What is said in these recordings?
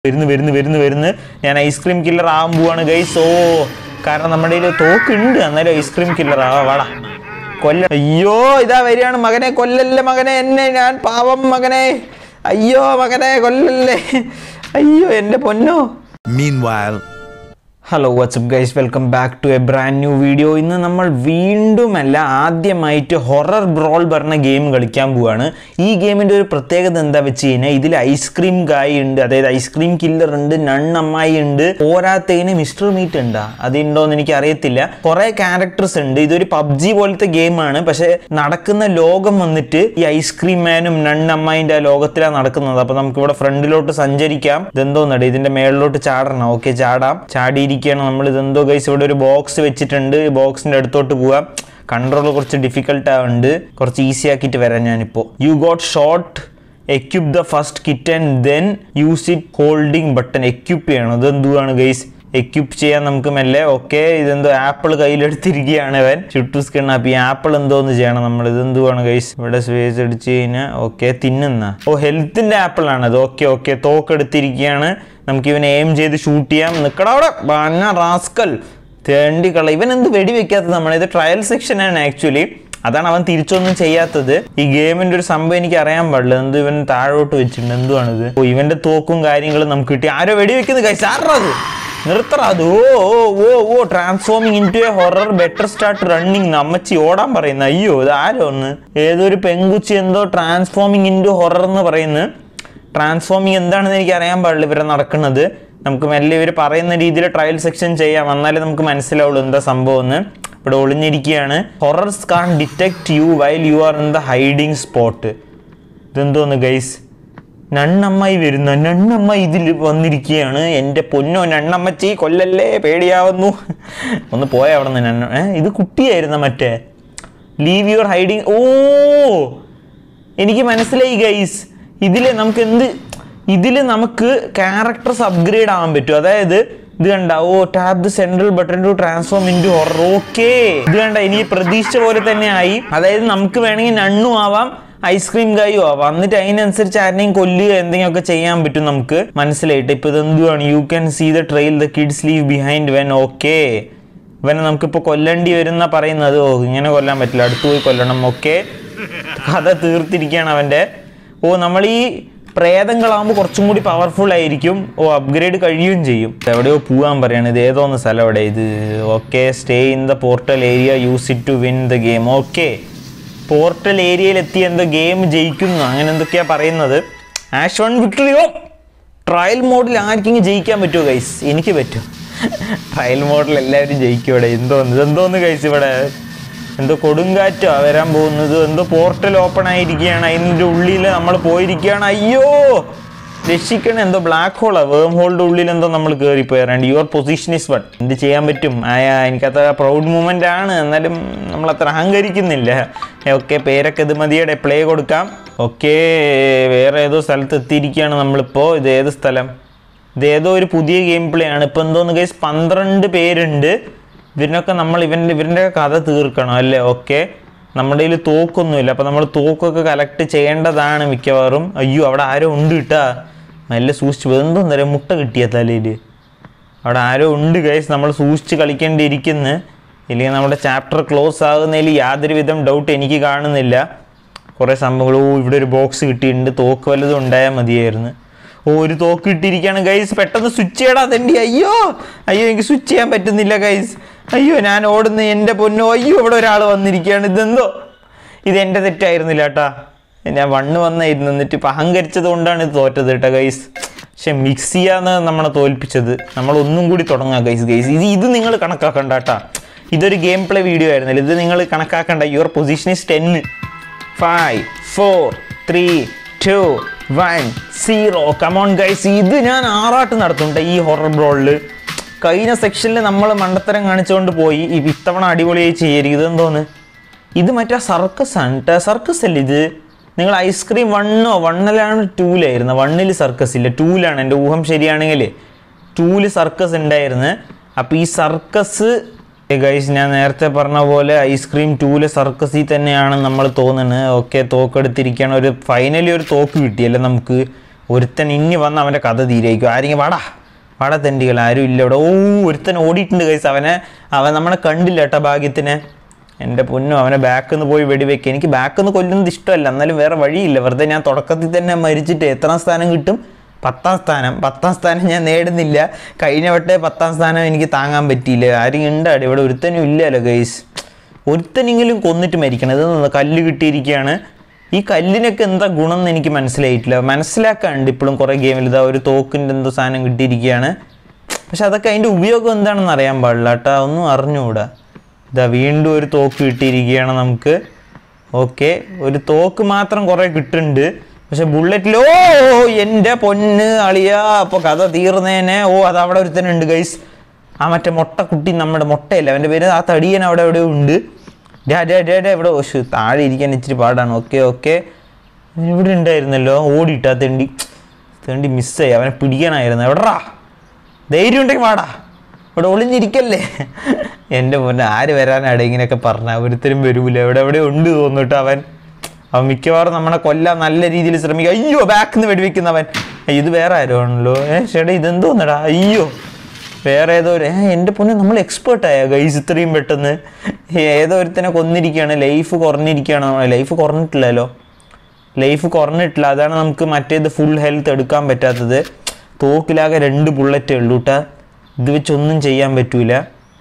വരുന്നു വരുന്നു വരുന്നു വരുന്നു ഞാൻ ഐസ്ക്രീം കില്ലർ ആവാൻ പോവാണ് ഗൈസ് ഓ കാരണം നമ്മുടെ കയ്യിൽ തോക്കുണ്ട് എന്നാലും ഐസ്ക്രീം കില്ലർ ആവാ വാടാ കൊല്ല അയ്യോ ഇതാ വരികയാണ് മകനെ കൊല്ലല്ലേ മകനെ എന്നെ ഞാൻ പാവം മകനെ അയ്യോ മകനെ കൊല്ലല്ലേ അയ്യോ എൻ്റെ പൊന്നോ Meanwhile, hello what's up guys welcome back to a brand new video ഇന്ന് നമ്മൾ വീണ്ടുമല്ല ആദ്യമായിട്ട് ഹൊറർ ബ്രോൾ പറഞ്ഞ ഗെയിം കളിക്കാൻ പോവാണ് ഈ ഗെയിമിൻ്റെ ഒരു പ്രത്യേകത എന്താ വെച്ച് കഴിഞ്ഞാൽ ഇതിൽ ഐസ്ക്രീം ഗായ് ഉണ്ട് അതായത് ഐസ്ക്രീം കില്ലർ ഉണ്ട് നൺ അമ്മായി ഉണ്ട് പോരാത്തതിന് മിസ്റ്റർ മീറ്റ് ഉണ്ടാ അതുണ്ടോന്ന് എനിക്ക് അറിയത്തില്ല കുറെ ക്യാരക്ടേഴ്സ് ഉണ്ട് ഇതൊരു പബ്ജി പോലത്തെ ഗെയിമാണ് പക്ഷെ നടക്കുന്ന ലോകം വന്നിട്ട് ഈ ഐസ്ക്രീം മാനും നൺ അമ്മായിന്റെ ആ ലോകത്തിലാണ് നടക്കുന്നത് അപ്പൊ നമുക്ക് ഇവിടെ ഫ്രണ്ടിലോട്ട് സഞ്ചരിക്കാം ഇതെന്തോന്നട ഇതിന്റെ മേളിലോട്ട് ചാടണം ഓക്കെ ചാടാം ചാടിയിരിക്കുകയാണ് നമ്മൾ ഇതെന്തോ ഗൈസ് ഇവിടെ ഒരു ബോക്സ് വെച്ചിട്ടുണ്ട് ബോക്സിന്റെ അടുത്തോട്ട് പോവാം കൺട്രോൾ കുറച്ച് ഡിഫിക്കൽട്ട് ആവുന്നുണ്ട് കുറച്ച് ഈസി ആക്കിയിട്ട് വരാം ഞാനിപ്പോൾ you got short equip the first kit and then use it holding button equip ചെയ്യണം ഇതെന്തുവാണ് ഗൈസ് എക്യുപ്പ് ചെയ്യാൻ നമുക്ക് മെല്ലെ ഓക്കെ ഇതെന്തോ ആപ്പിൾ കയ്യിലെടുത്തിരിക്കുകയാണ് അവൻ ചുട്ടു സ്കിൺ ആപ്പ് ഈ ആപ്പിൾ എന്തോന്ന് ചെയ്യണം നമ്മൾ ഇതെന്തുവാണ് ഗൈസ് ഇവിടെ സ്പേസ് അടിച്ച് കഴിഞ്ഞാൽ ഓക്കെ തിന്നുന്ന ഓ ഹെൽത്തിന്റെ ആപ്പിൾ ആണ് അത് ഓക്കെ ഓക്കെ തോക്കെടുത്തിരിക്കുകയാണ് നമുക്ക് ഇവനെ എയിം ചെയ്ത് ഷൂട്ട് ചെയ്യാം നിക്കടാ അവിടെ ബന്ന റാസ്കൽ തേണ്ടി കള ഇവൻ എന്ത് വെടി വെക്കാത്തത് നമ്മൾ ഇത് ട്രയൽ സെക്ഷൻ ആണ് ആക്ച്വലി അതാണ് അവൻ തിരിച്ചൊന്നും ചെയ്യാത്തത് ഈ ഗെയിമിന്റെ ഒരു സംഭവം എനിക്ക് അറിയാൻ പാടില്ല എന്ത് ഇവൻ താഴോട്ട് വെച്ചിട്ടുണ്ട് എന്തുവാണിത് ഓ ഇവന്റെ തോക്കും കാര്യങ്ങളും നമുക്ക് കിട്ടി ആരോ വെടി വെക്കുന്നത് കൈസ് ആരാ അത് നിർത്തറ അത് oh oh oh oh transforming into a horror better start running അമ്മച്ചി ഓടാൻ പറയുന്ന അയ്യോ ഇത് ആരോ ഒന്ന് ഏതൊരു പെങ്കുച്ചി എന്തോ ട്രാൻസ്ഫോമിങ് ഇൻ ടു ഹൊറർ എന്ന് പറയുന്നു ട്രാൻസ്ഫോമിങ് എന്താണെന്ന് എനിക്ക് അറിയാൻ പാടില്ല ഇവരെ നടക്കുന്നത് നമുക്ക് മെല്ലെ ഇവർ പറയുന്ന രീതിയിൽ ട്രയൽ സെക്ഷൻ ചെയ്യാം എന്നാലേ നമുക്ക് മനസ്സിലാവുള്ളൂ എന്താ സംഭവം എന്ന് ഇവിടെ ഒളിഞ്ഞിരിക്കുകയാണ് horrors can detect you while you are in the hiding spot ഇതെന്തോന്ന് ഗൈസ് നണ്ണമ്മായി വരുന്ന നണ്ണമ്മ ഇതിൽ വന്നിരിക്കുകയാണ് എൻ്റെ പൊന്നോ നണ്ണമ്മച്ചി കൊല്ലല്ലേ പേടിയാവുന്നു ഒന്ന് പോയ അവിടെ നിന്ന് നണ്ണ ഏ ഇത് കുട്ടിയായിരുന്ന മറ്റേ ലീവ് യുവർ ഹൈഡിങ് ഓ എനിക്ക് മനസ്സിലായി ഗൈസ് ഇതിൽ നമുക്ക് എന്ത് ഇതിൽ നമുക്ക് ക്യാരക്ടർസ് അപ്ഗ്രേഡ് ആവാൻ പറ്റും അതായത് ഇത് കണ്ട oh tap the central button to transform into horror okay ഇത് കണ്ട എനിക്ക് പ്രതീക്ഷിച്ച പോലെ തന്നെ ആയി അതായത് നമുക്ക് വേണമെങ്കിൽ നണ്ണും ആവാം ഐസ്ക്രീം കായും ആവാം എന്നിട്ട് അതിനനുസരിച്ച് ആരെയും കൊല്ലുക എന്തെങ്കിലുമൊക്കെ ചെയ്യാൻ പറ്റും നമുക്ക് മനസ്സിലായിട്ട് ഇപ്പൊ ഇതെന്തുവാണ് you can see the trail the kids leave behind when okay ഇവനെ നമുക്കിപ്പോൾ കൊല്ലേണ്ടി വരുന്ന പറയുന്നത് ഓ ഇങ്ങനെ കൊല്ലാൻ പറ്റില്ല അടുത്ത് പോയി കൊല്ലണം ഓക്കെ കഥ തീർത്തിരിക്കുകയാണ് അവൻ്റെ ഓ നമ്മൾ ഈ പ്രേതങ്ങളാകുമ്പോൾ കുറച്ചും കൂടി പവർഫുൾ ആയിരിക്കും ഓ അപ്ഗ്രേഡ് കഴിയുകയും ചെയ്യും എവിടെയോ പോകാൻ പറയാണ് ഇത് ഏതോന്ന് സ്ഥലം എവിടെ ഇത് okay stay in the portal area use it to win the game okay portal ഏരിയയിൽ എത്തി എന്തോ ഗെയിം ജയിക്കുന്നു അങ്ങനെ എന്തൊക്കെയാ പറയുന്നത് ആഷ് വൺ വിക്ടറിയോ ട്രയൽ മോഡിൽ ആർക്കെങ്കിലും ജയിക്കാൻ പറ്റുമോ ഗൈസ് എനിക്ക് പറ്റും ട്രയൽ മോഡിൽ എല്ലാവരും ജയിക്കും ഇവിടെ എന്തോന്ന് ഇതെന്തോന്ന് ഗൈസ് ഇവിടെ എന്തോ കൊടുങ്കാറ്റോ വരാൻ പോകുന്നത് എന്തോ പോർട്ടൽ ഓപ്പൺ ആയിരിക്കുകയാണ് അതിൻ്റെ ഉള്ളിൽ നമ്മൾ പോയിരിക്കുകയാണ് അയ്യോ രക്ഷിക്കണ എന്തോ ബ്ലാക്ക് ഹോളാ വേം ഹോളിന്റെ ഉള്ളിൽ എന്തോ നമ്മൾ കയറിപ്പോയാറുണ്ട് യുവർ പൊസിഷൻ ഇസ് വൺ എന്ത് ചെയ്യാൻ പറ്റും ആയ എനിക്കത്ര പ്രൗഡ് മൂമെന്റ് ആണ് എന്നാലും നമ്മൾ അത്ര അഹങ്കരിക്കുന്നില്ല ഓക്കെ പേരൊക്കെ ഇത് മതിയുടെ പ്ലേ കൊടുക്കാം ഓക്കെ വേറെ ഏതോ സ്ഥലത്ത് എത്തിയിരിക്കുകയാണ് നമ്മളിപ്പോൾ ഇത് ഏത് സ്ഥലം ഇത് ഏതോ ഒരു പുതിയ ഗെയിം പ്ലേ ആണ് ഇപ്പം എന്തോന്ന് കേസ് പന്ത്രണ്ട് പേരുണ്ട് ഇവരിനൊക്കെ നമ്മൾ ഇവൻ്റെ ഇവരുടെ കഥ തീർക്കണം അല്ലേ ഓക്കെ നമ്മുടെ കയ്യിൽ തോക്കൊന്നുമില്ല അപ്പം നമ്മൾ തോക്കൊക്കെ കളക്ട് ചെയ്യേണ്ടതാണ് മിക്കവാറും അയ്യോ അവിടെ ആരോ ഉണ്ട് കിട്ടാ നല്ല സൂക്ഷിച്ചു എന്തോന്ന് പറയാം മുട്ട കിട്ടിയ തലയിൽ അവിടെ ആരോ ഉണ്ട് ഗൈസ് നമ്മൾ സൂക്ഷിച്ച് കളിക്കേണ്ടിയിരിക്കുന്നു ഇല്ലെങ്കിൽ നമ്മുടെ ചാപ്റ്റർ ക്ലോസ് ആകുന്നതിൽ യാതൊരു വിധം ഡൗട്ട് എനിക്ക് കാണുന്നില്ല കുറേ സംഭവങ്ങൾ ഓ ഇവിടെ ഒരു ബോക്സ് കിട്ടിയിട്ടുണ്ട് തോക്ക് വല്ലതും ഉണ്ടായാൽ മതിയായിരുന്നു ഓ ഒരു തോക്ക് കിട്ടിയിരിക്കുകയാണ് ഗൈസ് പെട്ടെന്ന് സ്വിച്ച് ചെയ്യടാ തെണ്ടി അയ്യോ അയ്യോ എനിക്ക് സ്വിച്ച് ചെയ്യാൻ പറ്റുന്നില്ല ഗൈസ് അയ്യോ ഞാൻ ഓടുന്ന എൻ്റെ പൊന്നോ അയ്യോ ഇവിടെ ഒരാൾ വന്നിരിക്കുകയാണ് ഇതെന്തോ ഇത് എൻ്റെ തെറ്റായിരുന്നില്ല കേട്ടാ ഞാൻ വണ്ണ് വന്നായിരുന്നു എന്നിട്ട് ഇപ്പം അഹങ്കരിച്ചത് കൊണ്ടാണ് ഇത് തോറ്റത് കേട്ടോ ഗൈസ് പക്ഷെ മിക്സിയാണ് നമ്മളെ തോൽപ്പിച്ചത് നമ്മൾ ഒന്നും കൂടി തുടങ്ങാം ഗൈസ് ഗൈസ് ഇത് ഇത് നിങ്ങൾ കണക്കാക്കണ്ട കേട്ടാ ഇതൊരു ഗെയിം പ്ലേ വീഡിയോ ആയിരുന്നില്ല ഇത് നിങ്ങൾ കണക്കാക്കണ്ട your position is ten five four three two one zero come on guys ഇത് ഞാൻ ആറാട്ട് നടത്തുന്നുണ്ട് ഈ ഹൊറർ ബ്രോളിൽ കഴിഞ്ഞ സെക്ഷനിൽ നമ്മൾ മണ്ടത്തരം കാണിച്ചുകൊണ്ട് പോയി ഈ ഇത്തവണ അടിപൊളിയായി ചെയ്യരുത് ഇതെന്തോന്ന് ഇത് മറ്റേ സർക്കസ് ആണ് കേട്ടോ സർക്കസ് അല്ലേ ഇത് നിങ്ങൾ ഐസ്ക്രീം വണ്ണോ വണ്ണിലാണ് ടൂലായിരുന്നു വണ്ണിൽ സർക്കസ് ഇല്ല ടൂലാണ് എൻ്റെ ഊഹം ശരിയാണെങ്കിൽ ടൂല് സർക്കസ് ഉണ്ടായിരുന്നു അപ്പോൾ ഈ സർക്കസ് ഗൈസ് ഞാൻ നേരത്തെ പറഞ്ഞ പോലെ ഐസ്ക്രീം ടൂല് സർക്കസിൽ തന്നെയാണ് നമ്മൾ തോന്നുന്നത് ഓക്കെ തോക്കെടുത്തിരിക്കുകയാണ് ഒരു ഫൈനലി ഒരു തോക്ക് കിട്ടിയല്ലേ നമുക്ക് ഒരുത്തൻ ഇനി വന്ന് അവൻ്റെ കഥ തീരേക്കും ആരെങ്കിലും വാടാ വാടാ തെണ്ടികൾ ആരും ഇല്ല ഇവിടെ ഓ ഒരുത്തൻ ഓടിയിട്ടുണ്ട് കൈസ് അവനെ അവൻ നമ്മളെ കണ്ടില്ല കേട്ടോ ഭാഗ്യത്തിന് എൻ്റെ പൊന്നും അവനെ ബാക്കിൽ നിന്ന് പോയി വെടിവെക്കുക എനിക്ക് ബാക്കിൽ നിന്ന് കൊല്ലുന്നത് ഇഷ്ടമല്ല എന്നാലും വേറെ വഴിയില്ല വെറുതെ ഞാൻ തുടക്കത്തിൽ തന്നെ മരിച്ചിട്ട് എത്രാം സ്ഥാനം കിട്ടും പത്താം സ്ഥാനം പത്താം സ്ഥാനം ഞാൻ നേടുന്നില്ല കഴിഞ്ഞ വട്ടേ പത്താം സ്ഥാനം എനിക്ക് താങ്ങാൻ പറ്റിയില്ല ആരും ഉണ്ടാടി ഇവിടെ ഒരുത്തനും ഇല്ലല്ലോ ഗൈസ് ഒരുത്തനെങ്കിലും കൊന്നിട്ട് മരിക്കണം ഇത് കല്ല് കിട്ടിയിരിക്കുകയാണ് ഈ കല്ലിനൊക്കെ എന്താ ഗുണം എന്ന് എനിക്ക് മനസ്സിലായിട്ടില്ല മനസ്സിലാക്കാണ്ട് ഇപ്പോഴും കുറേ ഗെയിമിൽ ഇതാ ഒരു തോക്കിൻ്റെ എന്തോ സാധനം കിട്ടിയിരിക്കുകയാണ് പക്ഷെ അതൊക്കെ അതിൻ്റെ ഉപയോഗം എന്താണെന്ന് അറിയാൻ പാടില്ല കേട്ടോ ഒന്നും അറിഞ്ഞുകൂടാ ഇതാ വീണ്ടും ഒരു തോക്ക് കിട്ടിയിരിക്കുകയാണ് നമുക്ക് ഓക്കെ ഒരു തോക്ക് മാത്രം കുറേ കിട്ടുന്നുണ്ട് പക്ഷെ ബുള്ളറ്റിൽ ഓ എൻ്റെ പൊന്ന് അളിയാ അപ്പോൾ കഥ തീർന്നേനെ ഓ അത് അവിടെ ഒരുത്തനുണ്ട് ഗൈസ് ആ മറ്റേ മുട്ട കുട്ടി നമ്മുടെ മുട്ടയല്ല അവൻ്റെ പേര് ആ തടിയൻ അവിടെ എവിടെയോ ഉണ്ട് ഡേ ഡേ ഡേ ഡേ ഇവിടെ ഓശ് താഴെ ഇരിക്കാൻ ഇച്ചിരി പാടാണ് ഓക്കെ ഓക്കെ ഇവിടെ ഉണ്ടായിരുന്നല്ലോ ഓടിയിട്ടാ തെണ്ടി തെണ്ടി മിസ്സായി അവനെ പിടിക്കാനായിരുന്നു എവിടെടാ ധൈര്യം ഉണ്ടെങ്കിൽ വാടാ ഇവിടെ ഒളിഞ്ഞിരിക്കല്ലേ എൻ്റെ മുന്നേ ആര് വരാനാണ് ഇങ്ങനെയൊക്കെ പറഞ്ഞ ഒരുത്തരും വരൂല എവിടെ എവിടെ ഉണ്ട് തോന്നിട്ട് അവൻ അവൻ മിക്കവാറും നമ്മളെ കൊല്ലാൻ നല്ല രീതിയിൽ ശ്രമിക്കുക അയ്യോ ബാക്കിൽ നിന്ന് വെടിവെക്കുന്നവൻ ഏയ് ഇത് വേറെ ആരോ ആണല്ലോ ഏ ചേട്ടാ ഇതെന്തോന്നടാ അയ്യോ വേറെ ഏതോ ഒരു ഏ എൻ്റെ പൊന്നെ നമ്മൾ എക്സ്പേർട്ടായ ഗൈസ് ഇത്രയും പെട്ടെന്ന് ഏതോ ഒരുത്തനെ കൊന്നിരിക്കുകയാണ് ലൈഫ് കുറഞ്ഞിരിക്കുകയാണ് ലൈഫ് കുറഞ്ഞിട്ടില്ലല്ലോ ലൈഫ് കുറഞ്ഞിട്ടില്ല അതാണ് നമുക്ക് മറ്റേത് ഫുൾ ഹെൽത്ത് എടുക്കാൻ പറ്റാത്തത് തോക്കിലാകെ രണ്ട് ബുള്ളറ്റേ ഉള്ളൂ കേട്ടാ ഇത് വെച്ചൊന്നും ചെയ്യാൻ പറ്റൂല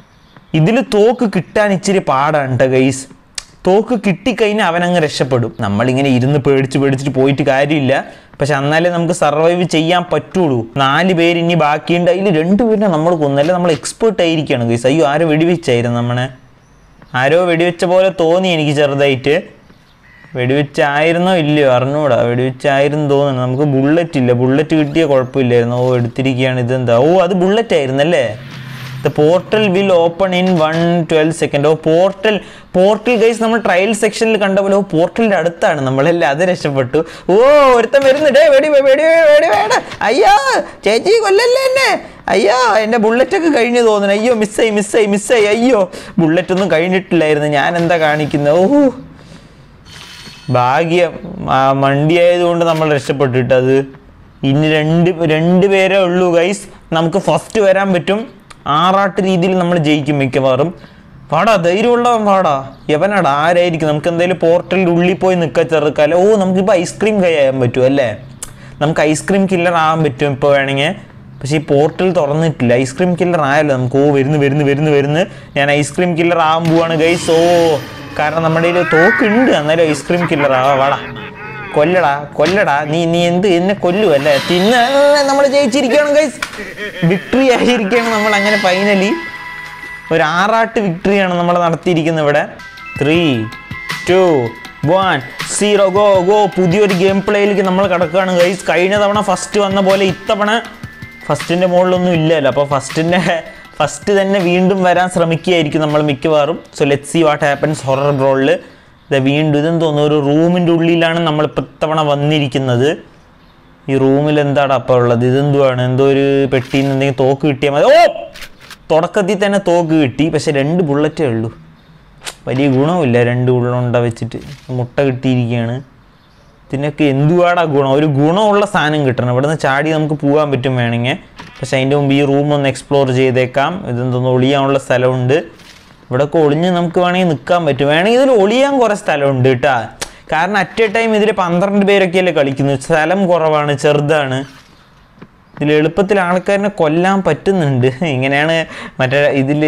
ഇതിൽ തോക്ക് കിട്ടാൻ ഇച്ചിരി പാടാണ് കേട്ടോ ഗൈസ് തോക്ക് കിട്ടിക്കഴിഞ്ഞാൽ അവനങ്ങ് രക്ഷപ്പെടും നമ്മളിങ്ങനെ ഇരുന്ന് പേടിച്ച് പേടിച്ചിട്ട് പോയിട്ട് കാര്യമില്ല പക്ഷെ എന്നാലേ നമുക്ക് സർവൈവ് ചെയ്യാൻ പറ്റുള്ളൂ നാല് പേര് ഇനി ബാക്കിയുണ്ട് അതിൽ രണ്ടുപേരിനെ നമ്മൾ കൊന്നല്ലേ നമ്മൾ എക്സ്പേർട്ട് ആയിരിക്കുകയാണ് ഗൈസ് അയ്യോ ആരോ വെടിവെച്ചായിരുന്നു നമ്മളെ ആരോ വെടിവെച്ച പോലെ തോന്നി എനിക്ക് ചെറുതായിട്ട് വെടിവെച്ചായിരുന്നോ ഇല്ലയോ അറിഞ്ഞൂടാ വെടിവെച്ചായിരുന്നു തോന്നുന്നു നമുക്ക് ബുള്ളറ്റ് ഇല്ല ബുള്ളറ്റ് കിട്ടിയ കുഴപ്പമില്ലായിരുന്നു ഓ എടുത്തിരിക്കുകയാണ് ഇതെന്താ ഓ അത് ബുള്ളറ്റ് ആയിരുന്നല്ലേ the portal will open in one twelve second oh portal portal guys നമ്മൾ ട്രയൽ സെക്ഷനിൽ കണ്ട പോലെ ഓ പോർട്ടലിന്റെ അടുത്താണ് നമ്മളല്ലേ അത് രക്ഷപ്പെട്ടു ഓ ഒരുത്തൻ വരുന്നുണ്ടേ വെടി വേ- വെടി വേ- വെടി വേണ്ട അയ്യോ ചേച്ചി കൊല്ലല്ലേ എന്നെ അയ്യോ എൻ്റെ ബുള്ളറ്റൊക്കെ കഴിഞ്ഞു തോന്നുന്നു അയ്യോ മിസ്സായി മിസ്സായി മിസ്സായി അയ്യോ ബുള്ളറ്റ് ഒന്നും കഴിഞ്ഞിട്ടില്ലായിരുന്നു ഞാൻ എന്താ കാണിക്കുന്നത് ഓ ഭാഗ്യം ആ മണ്ടി ആയതുകൊണ്ട് നമ്മൾ രക്ഷപ്പെട്ടിട്ട് അത് ഇനി രണ്ട് രണ്ട് പേരേ ഉള്ളൂ ഗൈസ് നമുക്ക് ഫസ്റ്റ് വരാൻ പറ്റും ആറാട്ട് രീതിയിൽ നമ്മൾ ജയിക്കും മിക്കവാറും പാടാ ധൈര്യമുള്ളവൻ പാടാ യവനാടാ ആരായിരിക്കും നമുക്ക് എന്തായാലും പോർട്ടലിൻ്റെ ഉള്ളിൽ പോയി നിൽക്കാൻ ചെറുക്കാല്ലേ ഓ നമുക്കിപ്പോൾ ഐസ്ക്രീം കഴിയാൻ പറ്റും അല്ലേ നമുക്ക് ഐസ്ക്രീം കില്ലർ ആവാൻ പറ്റും ഇപ്പോൾ വേണമെങ്കിൽ പക്ഷേ ഈ പോർട്ടൽ തുറന്നിട്ടില്ല ഐസ്ക്രീം കില്ലർ ആയല്ലോ നമുക്ക് ഓ വരുന്നു വരുന്നു വരുന്നു വരുന്നു ഞാൻ ഐസ്ക്രീം കില്ലർ ആവാൻ പോവാണ് ഗൈസ് ഓ കാരണം നമ്മുടെ കയ്യിൽ തോക്കുണ്ട് അന്നേരം ഐസ്ക്രീം കില്ലർ ആവാ വാടാ കൊല്ലടാ കൊല്ലടാ നീ നീ എന്ത് എന്നെ കൊല്ലുവല്ലേ തിന്ന് നമ്മൾ ജയിച്ചിരിക്കുകയാണ് ഗൈസ് വിക്ടറി ആയിരിക്കുകയാണ് നമ്മൾ അങ്ങനെ ഫൈനലി ഒരു ആറാട്ട് വിക്ടറിയാണ് നമ്മൾ നടത്തിയിരിക്കുന്നത് ഇവിടെ three two one zero go go പുതിയൊരു ഗെയിം പ്ലേയിലേക്ക് നമ്മൾ കിടക്കുകയാണ് ഗൈസ് കഴിഞ്ഞ തവണ ഫസ്റ്റ് വന്ന പോലെ ഇത്തവണ ഫസ്റ്റിൻ്റെ മുകളിലൊന്നും ഇല്ലല്ലോ അപ്പോൾ ഫസ്റ്റിൻ്റെ ഫസ്റ്റ് തന്നെ വീണ്ടും വരാൻ ശ്രമിക്കുകയായിരിക്കും നമ്മൾ മിക്കവാറും so let see what happens horror ബ്രോളിൽ ഇത് വീണ്ടും ഇതെന്ന് തോന്നുന്നു ഒരു റൂമിൻ്റെ ഉള്ളിലാണ് നമ്മൾ ഇപ്പോൾ ഇത്തവണ വന്നിരിക്കുന്നത് ഈ റൂമിൽ എന്താണ് അപ്പോൾ ഉള്ളത് ഇതെന്തുവാണ് എന്തോ ഒരു പെട്ടിയിൽ നിന്ന് എന്തെങ്കിലും തോക്ക് കിട്ടിയാൽ മതി ഓ തുടക്കത്തിൽ തന്നെ തോക്ക് കിട്ടി പക്ഷെ രണ്ട് ബുള്ളറ്റേ ഉള്ളൂ വലിയ ഗുണമില്ല രണ്ട് ഉള്ളുണ്ട വെച്ചിട്ട് മുട്ട കിട്ടിയിരിക്കുകയാണ് ഇതിനൊക്കെ എന്തുവാടാ ഗുണം ഒരു ഗുണമുള്ള സാധനം കിട്ടണം ഇവിടുന്ന് ചാടി നമുക്ക് പോകാൻ പറ്റും വേണമെങ്കിൽ പക്ഷെ അതിൻ്റെ മുമ്പ് ഈ റൂം ഒന്ന് എക്സ്പ്ലോർ ചെയ്തേക്കാം ഇതെന്തോന്ന് ഒളിയാനുള്ള സ്ഥലമുണ്ട് ഇവിടെയൊക്കെ ഒളിഞ്ഞ് നമുക്ക് വേണമെങ്കിൽ നിൽക്കാൻ പറ്റും വേണമെങ്കിൽ ഇതിൽ ഒളിയാൻ കുറേ സ്ഥലമുണ്ട് കേട്ടാ കാരണം അറ്റ് എ ടൈം ഇതിൽ പന്ത്രണ്ട് പേരൊക്കെയല്ലേ കളിക്കുന്നത് സ്ഥലം കുറവാണ് ചെറുതാണ് ഇതിൽ എളുപ്പത്തിൽ ആൾക്കാരിനെ കൊല്ലാൻ പറ്റുന്നുണ്ട് ഇങ്ങനെയാണ് മറ്റേ ഇതിൽ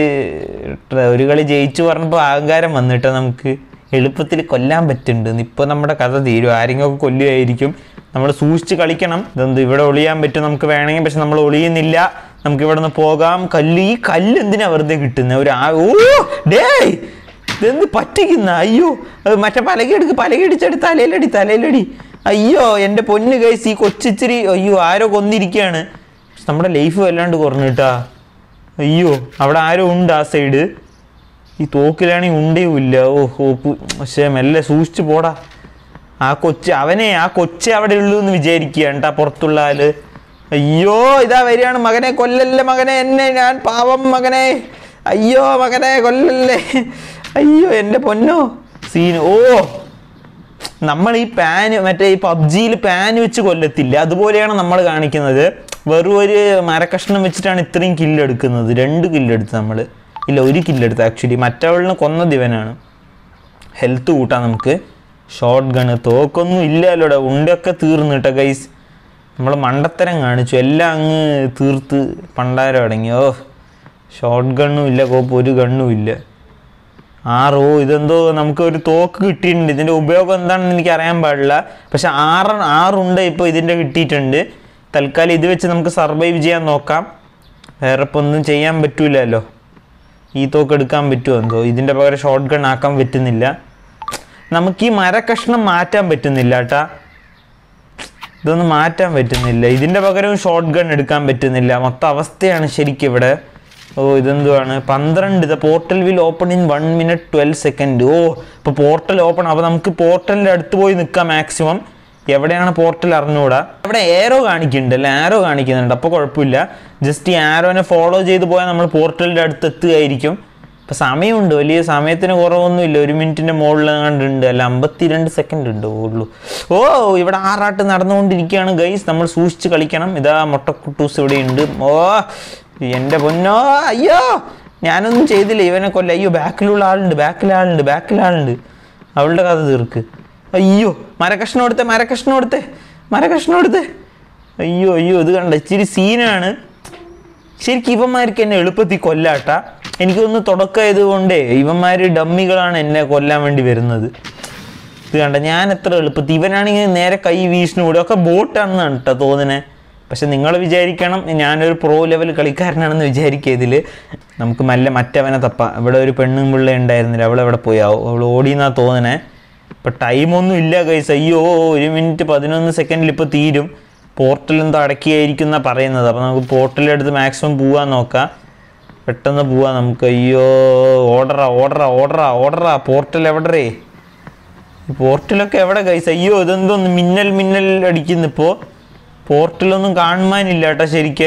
ഒരു കളി ജയിച്ചു പറഞ്ഞപ്പോൾ അഹങ്കാരം വന്നിട്ട് നമുക്ക് എളുപ്പത്തിൽ കൊല്ലാൻ പറ്റുന്നുണ്ട് ഇപ്പോൾ നമ്മുടെ കഥ തീരും ആരെങ്കിലും ഒക്കെ കൊല്ലുകയായിരിക്കും നമ്മൾ സൂക്ഷിച്ച് കളിക്കണം ഇതെന്ത് ഇവിടെ ഒളിയാൻ പറ്റും നമുക്ക് വേണമെങ്കിൽ പക്ഷെ നമ്മൾ ഒളിയുന്നില്ല നമുക്ക് ഇവിടെ നിന്ന് പോകാം കല്ല് ഈ കല്ല് എന്തിനാ വെറുതെ കിട്ടുന്നത് ഒരു ആ ഓ ഡേയ് ഇതെന്ത് പറ്റിക്കുന്ന അയ്യോ അത് മറ്റേ പലകെടുക്ക് പലകടിച്ചടി തലയിലടി തലയിലടി അയ്യോ എൻ്റെ പൊന്ന് കൈസ് ഈ കൊച്ചിച്ചിരി അയ്യോ ആരോ കൊന്നിരിക്കുകയാണ് പക്ഷെ നമ്മുടെ ലൈഫ് വല്ലാണ്ട് കുറഞ്ഞു കേട്ടാ അയ്യോ അവിടെ ആരോ ഉണ്ട് ആ സൈഡ് ഈ തോക്കിലാണെങ്കിൽ ഉണ്ടേയും ഇല്ല ഓ ഓ പു- പക്ഷേ മെല്ലെ സൂക്ഷിച്ചു പോടാ ആ കൊച്ച് അവനെ ആ കൊച്ചെ അവിടെ ഉള്ളൂ എന്ന് വിചാരിക്കുകയാണ് കേട്ടാ പുറത്തുള്ള ആള് അയ്യോ ഇതാ വരികയാണ് മകനെ കൊല്ലല്ലേ മകനെ എന്നെ ഞാൻ പാവം മകനെ അയ്യോ മകനെ കൊല്ലല്ലേ അയ്യോ എൻ്റെ പൊന്നോ സീൻ ഓ നമ്മൾ ഈ പാന് മറ്റേ ഈ പബ്ജിയിൽ പാന് വെച്ച് കൊല്ലത്തില്ല അതുപോലെയാണ് നമ്മൾ കാണിക്കുന്നത് വെറും ഒരു മരക്കഷ്ണം വെച്ചിട്ടാണ് ഇത്രയും കില്ലെടുക്കുന്നത് രണ്ട് കില്ലെടുത്ത് നമ്മൾ ഇല്ല ഒരു കില്ലെടുത്ത് ആക്ച്വലി മറ്റവളിനെ കൊന്നത് ഇവനാണ് ഹെൽത്ത് കൂട്ടാം നമുക്ക് ഷോർട്ട് ഗണ് തോക്കൊന്നും ഇല്ലല്ലോടെ ഉണ്ടൊക്കെ തീർന്നു കേട്ടോ ഗൈസ് നമ്മൾ മണ്ടത്തരം കാണിച്ചു എല്ലാം അങ്ങ് തീർത്ത് പണ്ടാരം അടങ്ങി ഓ ഷോർട്ട് ഗണ്ണും ഇല്ല കോപ്പ് ഒരു ഗണ്ണും ഇല്ല ആറോ ഇതെന്തോ നമുക്ക് ഒരു തോക്ക് കിട്ടിയിട്ടുണ്ട് ഇതിൻ്റെ ഉപയോഗം എന്താണെന്ന് എനിക്ക് അറിയാൻ പാടില്ല പക്ഷെ ആറ് ആറുണ്ട് ഇപ്പോൾ ഇതിൻ്റെ കിട്ടിയിട്ടുണ്ട് തൽക്കാലം ഇത് വെച്ച് നമുക്ക് സർവൈവ് ചെയ്യാൻ നോക്കാം വേറെ ഇപ്പം ഒന്നും ചെയ്യാൻ പറ്റൂലല്ലോ ഈ തോക്ക് എടുക്കാൻ പറ്റുമോ എന്തോ ഇതിൻ്റെ പകരം ഷോർട്ട് ഗൺ ആക്കാൻ പറ്റുന്നില്ല നമുക്ക് ഈ മരക്കഷ്ണം മാറ്റാൻ പറ്റുന്നില്ല കേട്ടാ ഇതൊന്നും മാറ്റാൻ പറ്റുന്നില്ല ഇതിൻ്റെ പകരം ഷോർട്ട് ഗൺ എടുക്കാൻ പറ്റുന്നില്ല മൊത്തം അവസ്ഥയാണ് ശരിക്കും ഇവിടെ ഓ ഇതെന്തുവാണ് പന്ത്രണ്ട് ഇത് portal will open in one minute twelve second ഓ ഇപ്പോൾ പോർട്ടൽ ഓപ്പൺ അപ്പോൾ നമുക്ക് പോർട്ടലിൻ്റെ അടുത്ത് പോയി നിൽക്കാം മാക്സിമം എവിടെയാണ് പോർട്ടൽ അറിഞ്ഞുകൂടാ അവിടെ ഏരോ കാണിക്കുന്നുണ്ട് അല്ലേ ആരോ കാണിക്കുന്നുണ്ട് അപ്പോൾ കുഴപ്പമില്ല ജസ്റ്റ് ഈ ആരോനെ ഫോളോ ചെയ്ത് പോയാൽ നമ്മൾ പോർട്ടലിൻ്റെ അടുത്ത് എത്തുകയായിരിക്കും ഇപ്പം സമയമുണ്ട് വലിയ സമയത്തിന് കുറവൊന്നുമില്ല ഒരു മിനിറ്റിൻ്റെ മുകളിൽ കണ്ടുണ്ട് അല്ല അമ്പത്തിരണ്ട് സെക്കൻഡ് ഉണ്ട് ഉള്ളൂ ഓ ഇവിടെ ആറാട്ട് നടന്നുകൊണ്ടിരിക്കുകയാണ് ഗൈസ് നമ്മൾ സൂക്ഷിച്ച് കളിക്കണം ഇതാ മുട്ടക്കുട്ടൂസ് ഇവിടെ ഉണ്ട് ഓ എൻ്റെ പൊന്നോ അയ്യോ ഞാനൊന്നും ചെയ്തില്ല ഇവനെ കൊല്ല അയ്യോ ബാക്കിലുള്ള ആളുണ്ട് ബാക്കിലെ ആളുണ്ട് ബാക്കിലെ ആളുണ്ട് അവളുടെ കഥ തീർക്ക് അയ്യോ മരക്കഷ്ണം എടുത്തേ മരക്കഷ്ണം എടുത്തേ മരക്കഷ്ണം എടുത്തേ അയ്യോ അയ്യോ ഇത് കണ്ട ഇച്ചിരി സീനാണ് ശരിക്കും ഇവന്മാർക്ക് എന്നെ എളുപ്പത്തിൽ കൊല്ലാട്ട എനിക്കൊന്ന് തുടക്കമായത് കൊണ്ടേ ഇവന്മാർ ഡമ്മികളാണ് എന്നെ കൊല്ലാൻ വേണ്ടി വരുന്നത് ഇത് കണ്ട ഞാൻ എത്ര എളുപ്പത്തിൽ ഇവനാണെങ്കിൽ നേരെ കൈ വീശിന് കൂടെ ഒക്കെ ബോട്ടാണെന്നാണ് കേട്ടോ തോന്നുന്നത് പക്ഷെ നിങ്ങൾ വിചാരിക്കണം ഞാനൊരു പ്രോ ലെവൽ കളിക്കാരനാണെന്ന് വിചാരിക്കുക ഇതിൽ നമുക്ക് മെല്ലെ മറ്റവനെ തപ്പാം ഇവിടെ ഒരു പെണ്ണും പിള്ള ഉണ്ടായിരുന്നില്ല അവൾ എവിടെ പോയാവും അവൾ ഓടിയെന്നാ തോന്നണേ ഇപ്പം ടൈമൊന്നും ഇല്ല കൈസ് അയ്യോ ഒരു മിനിറ്റ് പതിനൊന്ന് സെക്കൻഡിൽ ഇപ്പോൾ തീരും പോർട്ടൽ എന്തോ അടക്കിയായിരിക്കും എന്നാണ് പറയുന്നത് അപ്പോൾ നമുക്ക് പോർട്ടലെടുത്ത് മാക്സിമം പോകാൻ നോക്കാം പെട്ടെന്ന് പോവാം നമുക്ക് അയ്യോ ഓർഡറാ ഓർഡറാ ഓർഡറാ ഓർഡറാ പോർട്ടൽ എവിടറേ ഈ പോർട്ടലൊക്കെ എവിടെ കൈസ് അയ്യോ ഇതെന്തോന്ന് മിന്നൽ മിന്നൽ അടിക്കുന്നു ഇപ്പോൾ പോർട്ടലൊന്നും കാണുവാനില്ല കേട്ടോ ശരിക്ക്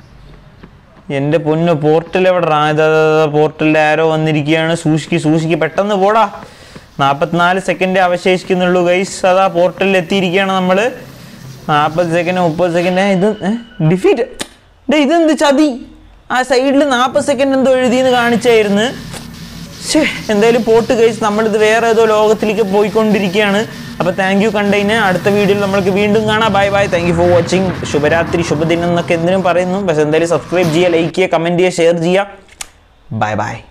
എൻ്റെ പൊന്നു പോർട്ടൽ എവിടെ ഇതാ പോർട്ടലിൻ്റെ ആരോ വന്നിരിക്കുകയാണ് സൂക്ഷിക്ക് സൂക്ഷിക്ക് പെട്ടെന്ന് പോടാ നാൽപ്പത്തിനാല് സെക്കൻഡ് അവശേഷിക്കുന്നുള്ളൂ ഗൈസ് അതാ പോർട്ടലിൽ എത്തിയിരിക്കുകയാണ് നമ്മൾ നാൽപ്പത് സെക്കൻഡ് മുപ്പത് സെക്കൻഡ് ഇത് ഡിഫീറ്റ് ഡേ ഇതെന്ത് ചതി ആ സൈഡിൽ നാൽപ്പത് സെക്കൻഡ് എന്തോ എഴുതിയെന്ന് കാണിച്ചായിരുന്നു ശേ എന്തായാലും പോട്ട് കഴിച്ച് നമ്മളിത് വേറെ ഏതോ ലോകത്തിലേക്ക് പോയിക്കൊണ്ടിരിക്കുകയാണ് അപ്പോൾ താങ്ക് യു കണ്ടതിന് അടുത്ത വീഡിയോയിൽ നമ്മൾക്ക് വീണ്ടും കാണാം bye bye thank you for watching ശുഭരാത്രി ശുഭദിനം എന്നൊക്കെ എന്തിനും പറയുന്നു പക്ഷെ എന്തായാലും സബ്സ്ക്രൈബ് ചെയ്യുക ലൈക്ക് ചെയ്യുക കമൻറ്റ് ചെയ്യുക ഷെയർ ചെയ്യുക ബൈ ബൈ